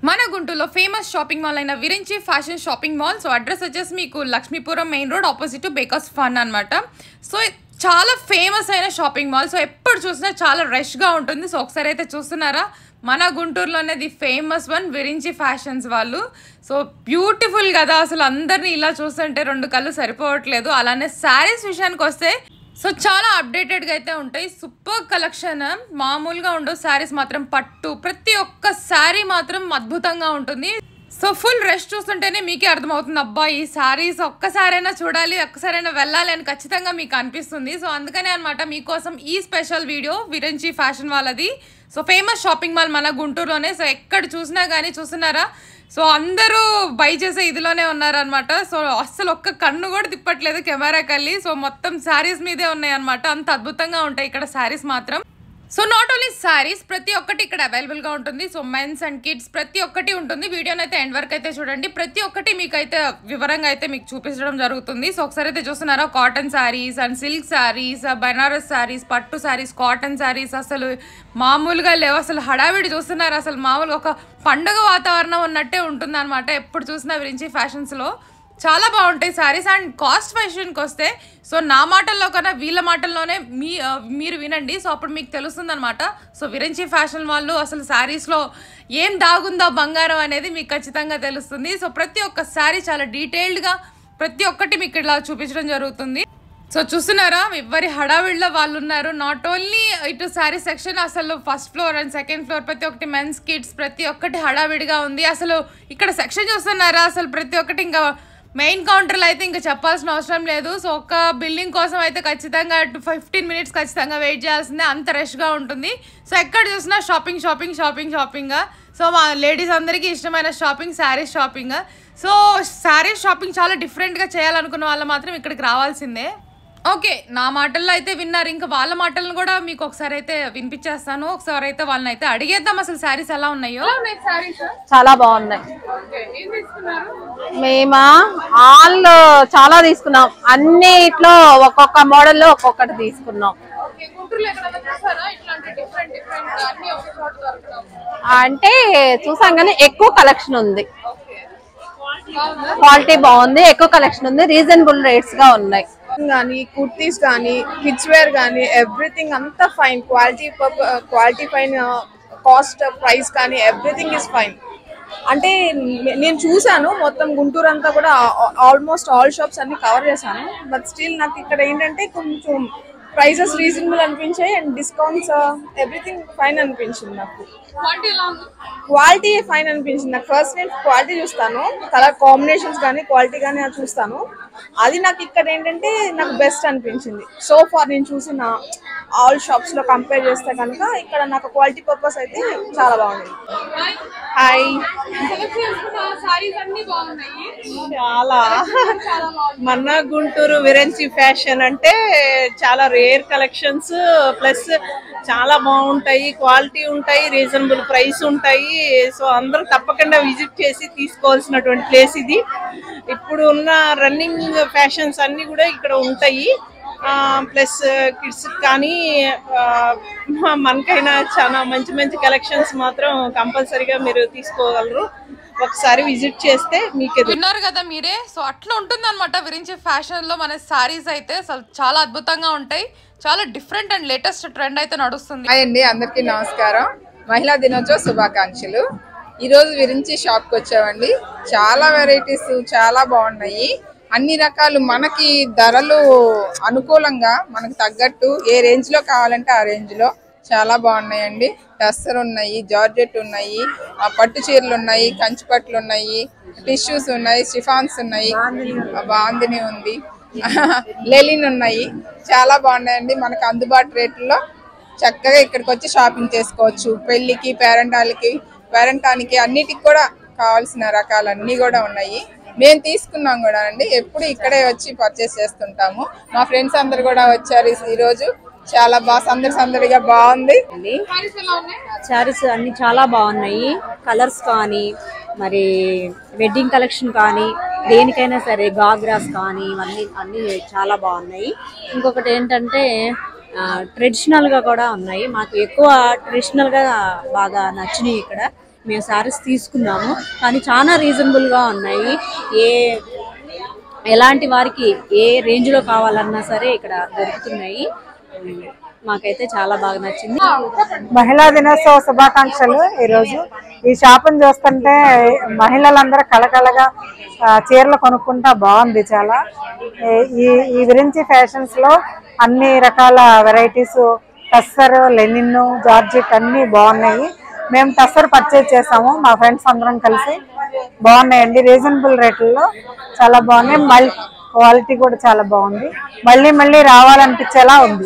మన గుంటూరులో famous shopping mall అయిన Virinchi fashion shopping mall so address వచ్చేసి మీకు Lakshmipuram main road opposite bakers fun అనమాట సో చాలా ఫేమస్ అయిన షాపింగ్ మాల్ సో ఎప్పుడు చూసినా చాలా రష్గా ఉంటుంది సో ఒకసారి అయితే చూస్తున్నారా మన గుంటూరులోనే the famous one Virinchi fashions వాళ్ళు సో బ్యూటిఫుల్ కదా అసలు అందరినీ ఇలా చూస్తుంటే రెండు కళ్ళు సరిపోవట్లేదు అలానే శారీస్ విషయానికి వస్తే సో చాలా అప్డేటెడ్గా అయితే ఉంటాయి సూపర్ కలెక్షన్ మామూలుగా ఉండవు శారీస్ మాత్రం పట్టు ప్రతి ఒక్క శారీ మాత్రం అద్భుతంగా ఉంటుంది సో ఫుల్ రెస్ట్ చూస్తుంటేనే మీకే అర్థమవుతుంది అబ్బా ఈ శారీస్ ఒక్కసారైనా చూడాలి ఒక్కసారైనా వెళ్ళాలి అని ఖచ్చితంగా మీకు అనిపిస్తుంది సో అందుకనే అనమాట మీకోసం ఈ స్పెషల్ వీడియో విరంచి ఫ్యాషన్ వాళ్ళది సో ఫేమస్ షాపింగ్ మాల్ మన గుంటూరులోనే సో ఎక్కడ చూసినా కానీ చూస్తున్నారా సో అందరూ బై చేసే ఇదిలోనే ఉన్నారనమాట సో అస్సలు ఒక్క కన్ను కూడా తిప్పట్లేదు కెమెరా కల్లి సో మొత్తం శారీస్ మీదే ఉన్నాయి అనమాట అంత అద్భుతంగా ఉంటాయి ఇక్కడ శారీస్ మాత్రం సో నాట్ ఓన్లీ శారీస్ ప్రతి ఒక్కటి ఇక్కడ అవైలబుల్గా ఉంటుంది సో మెన్స్ అండ్ కిడ్స్ ప్రతి ఒక్కటి ఉంటుంది వీడియోని అయితే ఎండ్ వరకు అయితే చూడండి ప్రతి ఒక్కటి మీకు అయితే వివరంగా అయితే మీకు చూపించడం జరుగుతుంది సో ఒకసారి అయితే చూస్తున్నారా cotton saris and silk saris Banaras saris పట్టు శారీస్ కాటన్ శారీస్ అసలు మామూలుగా లేవు అసలు హడావిడి చూస్తున్నారు అసలు మామూలుగా ఒక పండుగ వాతావరణం ఉన్నట్టే ఉంటుంది అనమాట ఎప్పుడు చూసినా విరించి ఫ్యాషన్స్లో చాలా బాగుంటాయి శారీస్ అండ్ కాస్ట్ వైషన్కి వస్తే సో నా మాటల్లో కన్నా వీళ్ళ మాటల్లోనే మీ ఆ, మీరు వినండి సో అప్పుడు మీకు తెలుస్తుంది అనమాట సో విరంచి ఫ్యాషన్ వాళ్ళు అసలు శారీస్లో ఏం దాగుందో బంగారం అనేది మీకు ఖచ్చితంగా తెలుస్తుంది సో ప్రతి ఒక్క శారీ చాలా డీటెయిల్డ్గా ప్రతి ఒక్కటి మీకు ఇలా చూపించడం జరుగుతుంది సో చూస్తున్నారా ఎవరి హడావిడిలో వాళ్ళు ఉన్నారు నాట్ ఓన్లీ ఇటు శారీ సెక్షన్ అసలు first floor and second floor ప్రతి ఒక్కటి మెన్స్ కిడ్స్ ప్రతి ఒక్కటి హడావిడిగా ఉంది అసలు ఇక్కడ సెక్షన్ చూస్తున్నారా అసలు ప్రతి ఒక్కటి ఇంకా మెయిన్ కౌంటర్లో అయితే ఇంకా చెప్పాల్సిన అవసరం లేదు సో ఒక బిల్డింగ్ కోసం అయితే ఖచ్చితంగా ఫిఫ్టీన్ మినిట్స్ ఖచ్చితంగా వెయిట్ చేయాల్సిందే అంత రష్గా ఉంటుంది సో ఎక్కడ చూసినా shopping shopping shopping shopping so మా లేడీస్ అందరికీ ఇష్టమైన shopping saris shopping so saris shopping చాలా డిఫరెంట్గా చేయాలనుకున్న వాళ్ళు మాత్రం ఇక్కడికి రావాల్సిందే ఓకే నా మాటల్లో అయితే విన్నారు ఇంకా వాళ్ళ మాటలను కూడా మీకు ఒకసారి అయితే వినిపించేస్తాను ఒకసారి అయితే వాళ్ళని అయితే అడిగేద్దాం అసలు శారీస్ ఎలా ఉన్నాయో చాలా బాగున్నాయి మేమా ఆల్ చాలా తీసుకున్నాం అన్నిట్లో ఒక్కొక్క మోడల్ లో ఒక్కొక్కటి తీసుకున్నాం అంటే చూసాం కానీ ఎక్కువ కలెక్షన్ ఉంది క్వాలిటీ బాగుంది ఎక్కువ కలెక్షన్ ఉంది రీజనబుల్ రేట్స్ గా ఉన్నాయి కానీ కుర్తీస్ కానీ కిడ్స్ వేర్ కానీ ఎవ్రీథింగ్ అంతా fine quality quality fine cost price కానీ ఎవ్రీథింగ్ ఇస్ ఫైన్ అంటే నే- నేను చూసాను మొత్తం గుంటూరు అంతా కూడా ఆల్మోస్ట్ ఆల్ షాప్స్ అన్ని కవర్ చేశాను బట్ స్టిల్ నాకు ఇక్కడ ఏంటంటే కొంచెం ప్రైసెస్ రీజనబుల్ అనిపించాయి అండ్ డిస్కౌంట్స్ ఎవ్రీథింగ్ ఫైన్ అనిపించింది నాకు క్వాలిటీ ఫైన్ అనిపించింది నాకు ఫస్ట్ నేను క్వాలిటీ చూస్తాను కలర్ కాంబినేషన్స్ కానీ క్వాలిటీ కానీ అది చూస్తాను అది నాకు ఇక్కడ ఏంటంటే నాకు బెస్ట్ అనిపించింది సో ఫార్ నేను చూసిన ఆల్ షాప్స్ లో కంపేర్ చేస్తే కనుక ఇక్కడ నాకు క్వాలిటీ పర్పస్ అయితే చాలా బాగుంది హాయ్ చాలా మన గుంటూరు విరంచి ఫ్యాషన్ అంటే చాలా రేర్ కలెక్షన్స్ ప్లస్ చాలా బాగుంటాయి క్వాలిటీ ఉంటాయి రీజనబుల్ ప్రైస్ ఉంటాయి సో అందరూ తప్పకుండా విజిట్ చేసి తీసుకోవాల్సినటువంటి ప్లేస్ ఇది ఇప్పుడు ఉన్న రన్నింగ్ ఫ్యాషన్స్ అన్ని కూడా ఇక్కడ ఉంటాయి ప్లస్ కిడ్స్ కానీ ఆ, మనకైనా చాలా మంచి మంచి కలెక్షన్స్ మాత్రం కంపల్సరీగా మీరు తీసుకోగలరు ఒకసారి విజిట్ చేస్తే మీకే విన్నారు కదా మీరే సో అట్లా ఉంటుంది అనమాట విరించి ఫ్యాషన్ లో మన శారీస్ అయితే అసలు చాలా అద్భుతంగా ఉంటాయి చాలా డిఫరెంట్ అండ్ లేటెస్ట్ ట్రెండ్ అయితే నడుస్తుంది హాయ్ అండి అందరికీ నమస్కారం మహిళా దినోత్సవ శుభాకాంక్షలు ఈరోజు విరించి షాప్కి వచ్చామండి చాలా వెరైటీస్ చాలా బాగున్నాయి అన్ని రకాలు మనకి ధరలు అనుకూలంగా మనకు తగ్గట్టు ఏ రేంజ్లో కావాలంటే ఆ రేంజ్లో చాలా బాగున్నాయండి టస్సర్ ఉన్నాయి జార్జెట్ ఉన్నాయి ఆ పట్టు చీరలు ఉన్నాయి కంచి పట్లు ఉన్నాయి టిష్యూస్ ఉన్నాయి షిఫాన్స్ ఉన్నాయి ఆ బాందిని ఉంది లెలిన్ ఉన్నాయి చాలా బాగున్నాయండి మనకు అందుబాటు రేట్లలో చక్కగా ఇక్కడికి వచ్చి షాపింగ్ చేసుకోవచ్చు పెళ్లికి పేరెంటాలకి పేరెంటానికి అన్నిటికి కూడా కావాల్సిన రకాలన్నీ కూడా ఉన్నాయి మేము తీసుకున్నాం కూడా అండి ఎప్పుడు ఇక్కడే వచ్చి పర్చేస్ చేస్తుంటాము మా ఫ్రెండ్స్ అందరు కూడా వచ్చారు ఈ- ఈ రోజు చాలా బాగా సందడి సందడిగా బాగుంది శారీస్ అన్ని చాలా బాగున్నాయి కలర్స్ కానీ మరి వెడ్డింగ్ కలెక్షన్ కానీ దేనికైనా సరే గాగ్రాస్ కానీ ఇవన్నీ అన్ని చాలా బాగున్నాయి ఇంకొకటి ఏంటంటే ట్రెడిషనల్ గా కూడా ఉన్నాయి మాకు ఎక్కువ ట్రెడిషనల్ గా బాగా నచ్చినాయి ఇక్కడ మేము శారీస్ తీసుకున్నాము కానీ చాలా రీజనబుల్గా ఉన్నాయి ఏ ఎలాంటి వారికి ఏ రేంజ్లో కావాలన్నా సరే ఇక్కడ దొరుకుతున్నాయి ఉమ్, మాకైతే చాలా బాగా నచ్చింది మహిళా దినోత్సవ శుభాకాంక్షలు ఈరోజు ఈ షాపుని చూస్తుంటే మహిళలందరూ కళకళగా ఆ, చీరలు కొనుక్కుంటా బాగుంది చాలా ఈ- ఈ ఈ గురించి ఫ్యాషన్స్ లో అన్ని రకాల వెరైటీస్ టస్సర్ లెనిన్ జార్జెట్ అన్ని బాగున్నాయి మేము టస్సర్ పర్చేజ్ చేసాము మా ఫ్రెండ్స్ అందరం కలిసి బాగున్నాయండి రీజనబుల్ రేట్లలో చాలా బాగున్నాయి మళ్ళీ క్వాలిటీ కూడా చాలా బాగుంది మళ్ళీ మళ్ళీ రావాలనిపించేలా ఉంది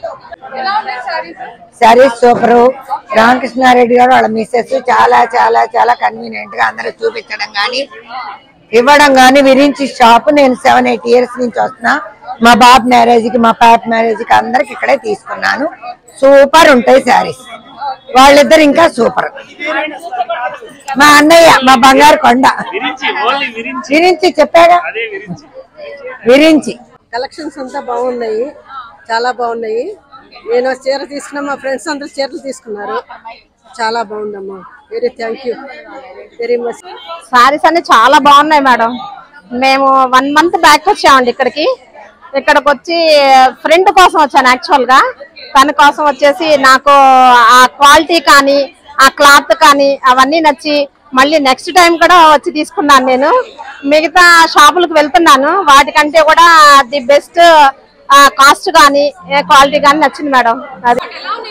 శారీస్ సూపర్ రామకృష్ణారెడ్డి గారు వాళ్ళ మిస్సెస్ చాలా చాలా చాలా కన్వీనియంట్ గా అందరూ చూపించడం గానీ ఇవ్వడం గానీ విరించి షాప్ నేను సెవెన్ ఎయిట్ ఇయర్స్ నుంచి వస్తున్నా మా బాబు మ్యారేజ్ కి మా పాప మ్యారేజ్ కి అందరికి ఇక్కడే తీసుకున్నాను సూపర్ ఉంటాయి శారీస్ వాళ్ళిద్దరు ఇంకా సూపర్ మా అన్నయ్య మా బంగారు కొండ విరించి చెప్పాగా విరించి కలెక్షన్స్ అంతా బాగున్నాయి చాలా బాగున్నాయి నేను ఒక చీర తీసుకున్నా మా ఫ్రెండ్స్ అందరూ చీరలు తీసుకున్నారు చాలా బాగుందమ్మా very thank you very much saris అన్ని చాలా బాగున్నాయి మేడం మేము వన్ మంత్ బ్యాక్ వచ్చామండి ఇక్కడికి ఇక్కడికి వచ్చి ఫ్రెండ్ కోసం వచ్చాను యాక్చువల్ గా తన కోసం వచ్చేసి నాకు ఆ క్వాలిటీ కానీ ఆ క్లాత్ కానీ అవన్నీ నచ్చి మళ్ళీ నెక్స్ట్ టైం కూడా వచ్చి తీసుకున్నాను నేను మిగతా షాపులకు వెళ్తున్నాను వాటికంటే కూడా ది బెస్ట్ కాస్ట్ కానీ క్వాలిటీ కానీ నచ్చింది మేడం అది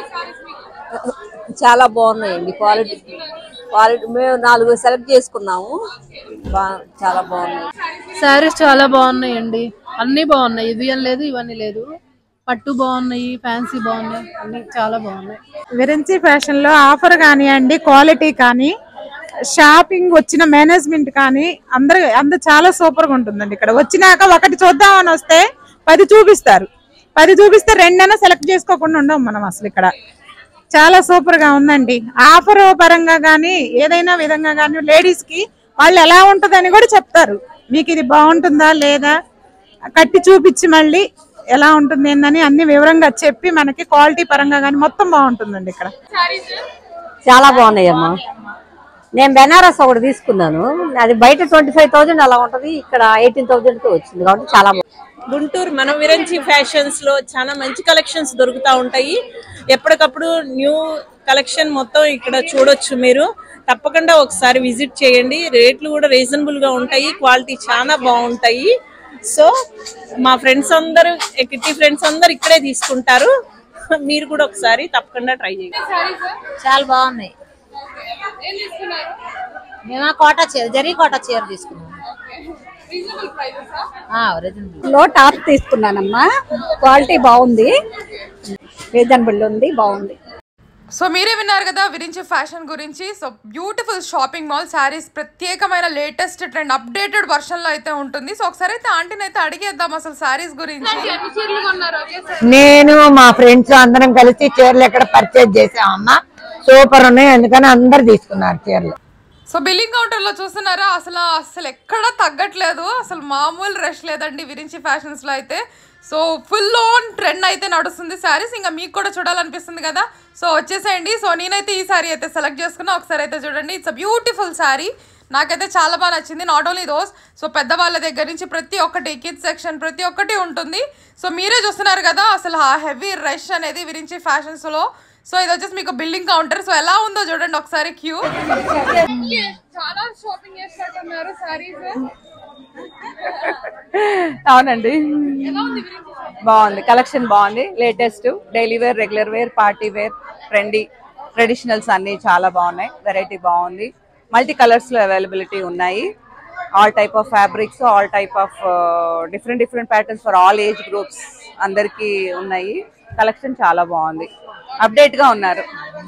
చాలా బాగున్నాయండి క్వాలిటీ క్వాలిటీ మేము నాలుగు సెలెక్ట్ చేసుకున్నాము బా- చాలా బాగున్నాయి శారీస్ చాలా బాగున్నాయండి అన్ని బాగున్నాయి ఇది అని లేదు ఇవన్నీ లేదు పట్టు బాగున్నాయి ఫ్యాన్సీ బాగున్నాయి అన్ని చాలా బాగున్నాయి విరంచి ఫ్యాషన్ లో ఆఫర్ కానివ్వండి క్వాలిటీ కానీ షాపింగ్ వచ్చిన మేనేజ్మెంట్ కానీ అందరు అందరు చాలా సూపర్ గా ఉంటుందండి ఇక్కడ వచ్చినాక ఒకటి చూద్దామని వస్తే పది చూపిస్తారు పది చూపిస్తే రెండైనా సెలెక్ట్ చేసుకోకుండా ఉండం మనం అసలు ఇక్కడ చాలా సూపర్ గా ఉందండి ఆఫర్ పరంగా కానీ ఏదైనా విధంగా కానీ లేడీస్ కి వాళ్ళు ఎలా ఉంటుందని కూడా చెప్తారు మీకు ఇది బాగుంటుందా లేదా కట్టి చూపించి మళ్ళీ ఎలా ఉంటుంది ఏందని అన్ని వివరంగా చెప్పి మనకి క్వాలిటీ పరంగా కానీ మొత్తం బాగుంటుందండి ఇక్కడ చాలా బాగున్నాయి అమ్మా నేను బెనారస్ ఒకటి తీసుకున్నాను అది బయట ట్వంటీ ఫైవ్ థౌజండ్ అలా ఉంటది ఇక్కడ ఎయిటీన్ థౌజండ్ కి వచ్చింది కాబట్టి చాలా బాగుంది గుంటూరు మన విరంచి ఫ్యాషన్స్ లో చాలా మంచి కలెక్షన్స్ దొరుకుతూ ఉంటాయి ఎప్పటికప్పుడు న్యూ కలెక్షన్ మొత్తం ఇక్కడ చూడొచ్చు మీరు తప్పకుండా ఒకసారి విజిట్ చేయండి రేట్లు కూడా రీజనబుల్ గా ఉంటాయి క్వాలిటీ చాలా బాగుంటాయి సో మా ఫ్రెండ్స్ అందరూ కిట్టి ఫ్రెండ్స్ అందరు ఇక్కడే తీసుకుంటారు మీరు కూడా ఒకసారి తప్పకుండా ట్రై చేయండి చాలా బాగున్నాయి మేము కోటా చీర జరీ కోటా చీర తీసుకున్నాం లో టాప్ తీసుకున్నానమ్మా క్వాలిటీ బాగుంది రీజనబుల్ ఉంది బాగుంది సో మీరే విన్నారు కదా విరించి ఫ్యాషన్ గురించి so beautiful shopping mall saris ప్రత్యేకమైన లేటెస్ట్ ట్రెండ్ అప్డేటెడ్ వర్షన్ లో అయితే ఉంటుంది సో ఒకసారి అయితే ఆంటీని అయితే అడిగేద్దాం అసలు శారీస్ గురించి నేను మా ఫ్రెండ్స్ అందరం కలిసి చీరలు ఎక్కడ పర్చేజ్ చేసామమ్మా సూపర్ ఉన్నాయి అందుకని అందరు తీసుకున్నారు చీరలు సో బిల్లింగ్ కౌంటర్ లో చూస్తున్నారా అసలు అసలు ఎక్కడ తగ్గట్లేదు అసలు మామూలు రష్ లేదండి విరించి ఫ్యాషన్స్ లో అయితే సో ఫుల్ ఆన్ ట్రెండ్ అయితే నడుస్తుంది శారీస్ ఇంకా మీకు కూడా చూడాలనిపిస్తుంది కదా సో వచ్చేసేయండి సో నేనైతే ఈ శారీ అయితే సెలెక్ట్ చేసుకున్నా ఒకసారి అయితే చూడండి ఇట్స్ అ బ్యూటిఫుల్ శారీ నాకైతే చాలా బాగా నచ్చింది నాట్ ఓన్లీ దోస్ సో పెద్దవాళ్ళ దగ్గర నుంచి ప్రతి ఒక్కటి కిడ్స్ సెక్షన్ ప్రతి ఒక్కటి ఉంటుంది సో మీరే చూస్తున్నారు కదా అసలు ఆ హెవీ రష్ అనేది విరించి ఫ్యాషన్స్లో సో ఇది వచ్చేసి మీకు బిల్డింగ్ కౌంటర్ సో ఎలా ఉందో చూడండి ఒకసారి క్యూ చాలా షాపింగ్ చేస్తున్నారు సారీస్ అవునండి బాగుంది కలెక్షన్ బాగుంది latest daily wear regular wear party wear trendy traditionals అన్ని చాలా బాగున్నాయి వెరైటీ బాగుంది మల్టీ కలర్స్ లో అవైలబిలిటీ ఉన్నాయి all type of fabrics all type of different different patterns for all age groups అందరికి ఉన్నాయి కలెక్షన్ చాలా బాగుంది అప్డేట్ గా ఉన్నారు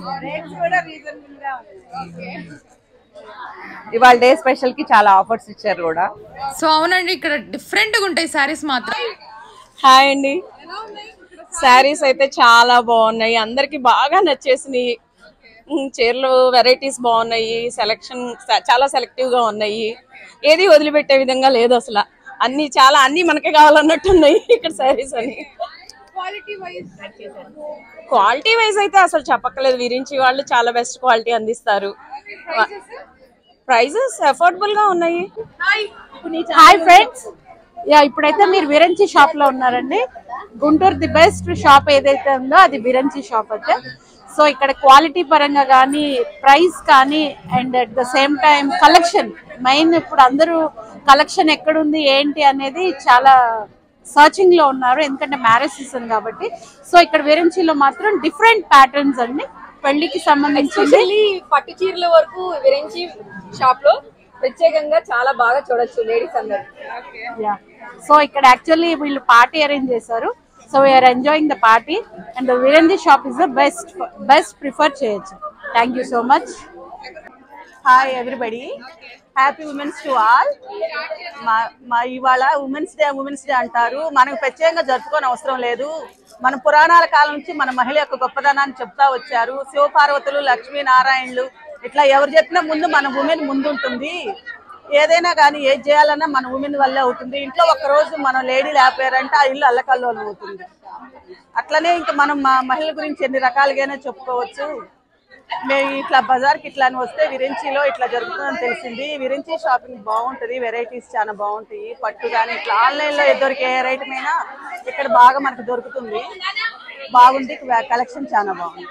ఇవాళ డే స్పెషల్ కి చాలా ఆఫర్స్ ఇచ్చారు కూడా సో అవునండి ఇక్కడ డిఫరెంట్ గా ఉంటాయి సారీస్ మాత్రం హాయ్ అండి శారీస్ అయితే చాలా బాగున్నాయి అందరికి బాగా నచ్చేసినాయి ఉమ్, చీరలు వెరైటీస్ బాగున్నాయి సెలెక్షన్ చాలా సెలెక్టివ్ గా ఉన్నాయి ఏది వదిలిపెట్టే విధంగా లేదు అసలు అన్ని చాలా అన్ని మనకే కావాలన్నట్టు ఉన్నాయి ఇక్కడ శారీస్ అని క్వాలిటీ వైజ్ క్వాలిటీ వైజ్ అయితే అసలు చెప్పక్కలేదు విరించి వాళ్ళు చాలా బెస్ట్ క్వాలిటీ అందిస్తారు ప్రైజెస్ అఫోర్డబుల్ గా ఉన్నాయి హాయ్ ఫ్రెండ్స్ యా ఇప్పుడైతే మీరు విరంచి షాప్ లో ఉన్నారండి గుంటూరు ది బెస్ట్ షాప్ ఏదైతే ఉందో అది విరంచి షాప్ అయితే సో ఇక్కడ క్వాలిటీ పరంగా కానీ ప్రైస్ కానీ and at the same time collection main ఇప్పుడు అందరూ కలెక్షన్ ఎక్కడుంది ఏంటి అనేది చాలా సర్చింగ్ లో ఉన్నారు ఎందుకంటే మ్యారేజ్ సీజన్ కాబట్టి సో ఇక్కడ విరంచిలో మాత్రం డిఫరెంట్ ప్యాటర్న్స్ అండి పెళ్లికి సంబంధించింది ఎస్పెషల్లీ పట్టు చీరల వరకు విరించి షాప్ లో ప్రత్యేకంగా చాలా బాగా చూడొచ్చు లేడీస్ అందరు యా సో ఇక్కడ యాక్చువల్లీ వీళ్ళు పార్టీ అరేంజ్ చేశారు so we are enjoying the party and Virinchi shop is the best best prefer చేయొచ్చు thank you so much hi everybody happy women's to all మా మా ఇవాళ ఉమెన్స్ డే ఉమెన్స్ డే అంటారు మనకు ప్రత్యేకంగా జరుపుకోని అవసరం లేదు మన పురాణాల కాలం నుంచి మన మహిళ యొక్క గొప్పదనాన్ని చెప్తా వచ్చారు శివపార్వతులు లక్ష్మీనారాయణులు ఇట్లా ఎవరు చెప్పినా ముందు మన ఉమెన్ ముందుంటుంది ఏదైనా కానీ ఏది చేయాలన్నా మన ఉమెన్ వల్లే అవుతుంది ఇంట్లో ఒక రోజు మనం లేడీ లేపారంటే ఆ ఇల్లు అల్లకల్లోలం అవుతుంది అట్లనే ఇంకా మనం మా మహిళల గురించి ఎన్ని రకాలుగానే చెప్పుకోవచ్చు మేము ఇట్లా బజార్కి ఇట్లా అని వస్తే విరించిలో ఇట్లా జరుగుతుందని తెలిసింది విరించి షాపింగ్ బాగుంటుంది వెరైటీస్ చాలా బాగుంటాయి పట్టు కానీ ఇట్లా ఆన్లైన్లో దొరికే ఏ ఐటమ్ అయినా ఇక్కడ బాగా మనకు దొరుకుతుంది బాగుంది కలెక్షన్ చాలా బాగుంది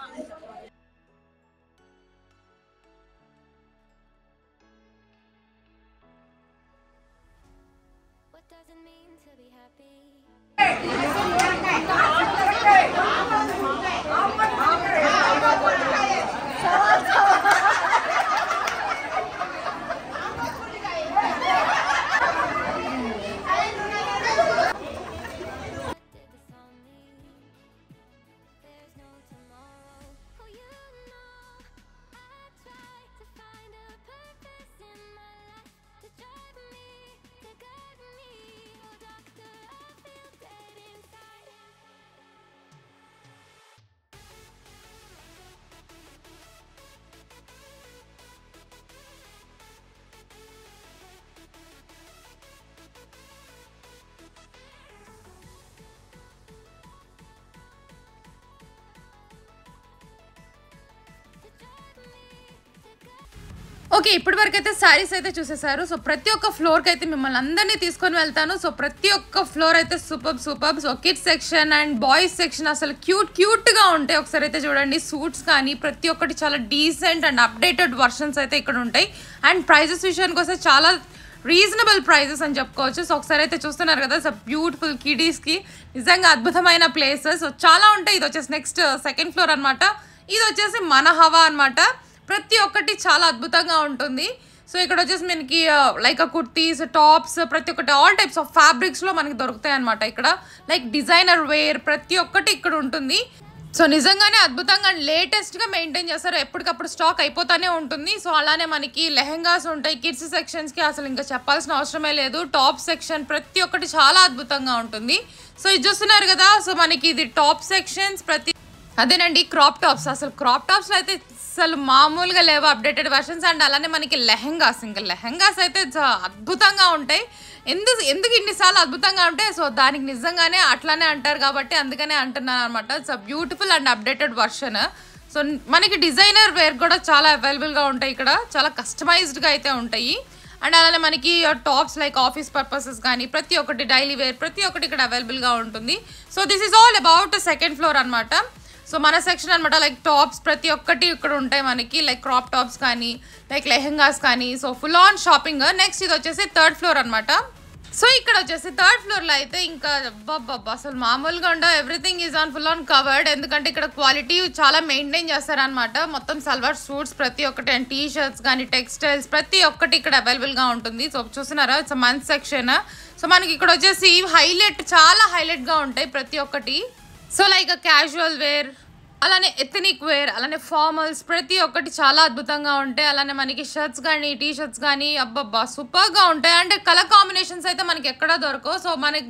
ఓకే ఇప్పటి వరకు అయితే శారీస్ అయితే చూసేసారు సో ప్రతి ఒక్క ఫ్లోర్కి అయితే మిమ్మల్ని అందరినీ తీసుకొని వెళ్తాను సో ప్రతి ఒక్క ఫ్లోర్ అయితే super super so kids section and boys section అసలు క్యూట్ క్యూట్గా ఉంటాయి ఒకసారి అయితే చూడండి సూట్స్ కానీ ప్రతి ఒక్కటి చాలా డీసెంట్ అండ్ అప్డేటెడ్ వర్షన్స్ అయితే ఇక్కడ ఉంటాయి అండ్ ప్రైజెస్ విషయానికి వస్తే చాలా రీజనబుల్ ప్రైజెస్ అని చెప్పుకోవచ్చు సో ఒకసారి అయితే చూస్తున్నారు కదా సో బ్యూటిఫుల్ కిడీస్కి నిజంగా అద్భుతమైన ప్లేసెస్ సో చాలా ఉంటాయి ఇది వచ్చేసి నెక్స్ట్ సెకండ్ ఫ్లోర్ అన్నమాట ఇది వచ్చేసి మన హవా అన్నమాట ప్రతి ఒక్కటి చాలా అద్భుతంగా ఉంటుంది సో ఇక్కడ వచ్చేసి మనకి లైక్ కుర్తీస్ టాప్స్ ప్రతి ఒక్కటి ఆల్ టైప్స్ ఆఫ్ ఫ్యాబ్రిక్స్లో మనకి దొరుకుతాయి అనమాట ఇక్కడ లైక్ డిజైనర్ వేర్ ప్రతి ఒక్కటి ఇక్కడ ఉంటుంది సో నిజంగానే అద్భుతంగా లేటెస్ట్గా మెయింటైన్ చేస్తారు ఎప్పటికప్పుడు స్టాక్ అయిపోతానే ఉంటుంది సో అలానే మనకి లెహెంగాస్ ఉంటాయి కిడ్స్ సెక్షన్స్కి అసలు ఇంకా చెప్పాల్సిన అవసరమే లేదు టాప్ సెక్షన్ ప్రతి ఒక్కటి చాలా అద్భుతంగా ఉంటుంది సో ఇది చూస్తున్నారు కదా సో మనకి ఇది టాప్ సెక్షన్స్ ప్రతి అదేనండి క్రాప్ టాప్స్ అసలు క్రాప్ టాప్స్లో అయితే అసలు మామూలుగా లేవు అప్డేటెడ్ వర్షన్స్ అండ్ అలానే మనకి లెహెంగాస్ ఇంకా లెహెంగాస్ అయితే చా- అద్భుతంగా ఉంటాయి ఎందుకు ఎందుకు ఇన్నిసార్లు అద్భుతంగా ఉంటాయి సో దానికి నిజంగానే అట్లానే అంటారు కాబట్టి అందుకనే అంటున్నాను అనమాట it's beautiful and updated version so మనకి డిజైనర్ వేర్ కూడా చాలా అవైలబుల్గా ఉంటాయి ఇక్కడ చాలా కస్టమైజ్డ్గా అయితే ఉంటాయి అండ్ అలానే మనకి టాప్స్ లైక్ ఆఫీస్ పర్పసెస్ కానీ ప్రతి ఒక్కటి డైలీ వేర్ ప్రతి ఒక్కటి ఇక్కడ అవైలబుల్గా ఉంటుంది so this is all about second floor అన్నమాట సో మన సెక్షన్ అనమాట లైక్ టాప్స్ ప్రతి ఒక్కటి ఇక్కడ ఉంటాయి మనకి లైక్ క్రాప్ టాప్స్ కానీ లైక్ లెహెంగాస్ కానీ so full on shopping next ఇది వచ్చేసి థర్డ్ ఫ్లోర్ అన్నమాట సో ఇక్కడ వచ్చేసి థర్డ్ ఫ్లోర్లో అయితే ఇంకా అబ్బబ్బబ్బా అసలు మామూలుగా ఉండవు everything is on full on covered ఎందుకంటే ఇక్కడ క్వాలిటీ చాలా మెయింటైన్ చేస్తారనమాట మొత్తం సల్వార్ సూట్స్ ప్రతి ఒక్కటి అండ్ టీ షర్ట్స్ కానీ టెక్స్టైల్స్ ప్రతి ఒక్కటి ఇక్కడ అవైలబుల్గా ఉంటుంది సో చూస్తున్నారా ఇట్స్ మన్ సెక్షన్ సో మనకి ఇక్కడ వచ్చేసి హైలైట్ చాలా హైలైట్గా ఉంటాయి ప్రతి ఒక్కటి సో లైక్ క్యాజువల్ వేర్ అలానే ఎథనిక్ వేర్ అలానే ఫార్మల్స్ ప్రతి ఒక్కటి చాలా అద్భుతంగా ఉంటాయి అలానే మనకి షర్ట్స్ కానీ టీ షర్ట్స్ కానీ అబ్బబ్బా సూపర్గా ఉంటాయి అంటే కలర్ కాంబినేషన్స్ అయితే మనకి ఎక్కడా దొరకవు సో మనకి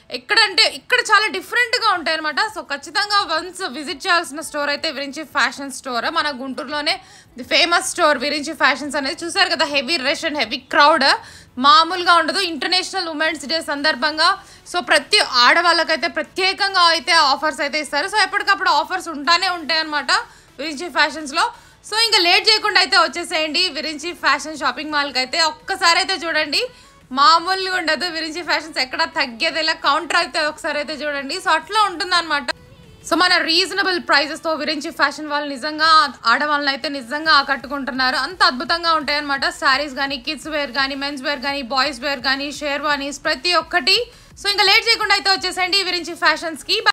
ఎక్కడంటే ఇక్కడ చాలా డిఫరెంట్గా ఉంటాయి అనమాట సో ఖచ్చితంగా వన్స్ విజిట్ చేయాల్సిన స్టోర్ అయితే విరించి ఫ్యాషన్ స్టోర్ మన గుంటూరులోనే the famous store Virinchi fashions అనేది చూసారు కదా heavy rush and heavy crowd మామూలుగా ఉండదు ఇంటర్నేషనల్ ఉమెన్స్ డే సందర్భంగా సో ప్రతి ఆడవాళ్ళకైతే ప్రత్యేకంగా అయితే ఆఫర్స్ అయితే ఇస్తారు సో ఎప్పటికప్పుడు ఆఫర్స్ ఉంటానే ఉంటాయి అనమాట విరించి ఫ్యాషన్స్లో సో ఇంకా లేట్ చేయకుండా అయితే వచ్చేసేయండి విరించి ఫ్యాషన్ షాపింగ్ మాల్కి అయితే ఒక్కసారి అయితే చూడండి మామూలుగా ఉండదు విరించి ఫ్యాషన్స్ ఎక్కడ తగ్గేది ఇలా కౌంటర్ అయితే ఒకసారి అయితే చూడండి సో అట్లా ఉంటుంది సో మన రీజనబుల్ ప్రైజెస్తో విరించి ఫ్యాషన్ వాళ్ళు నిజంగా ఆడవాళ్ళని అయితే నిజంగా ఆకట్టుకుంటున్నారు అంత అద్భుతంగా ఉంటాయన్నమాట శారీస్ కానీ కిడ్స్ వేర్ కానీ మెన్స్ వేర్ కానీ బాయ్స్ వేర్ కానీ షేర్వానీస్ ప్రతి ఒక్కటి సో ఇంకా లేట్ చేయకుండా అయితే వచ్చేసండి విరించి ఫ్యాషన్స్కి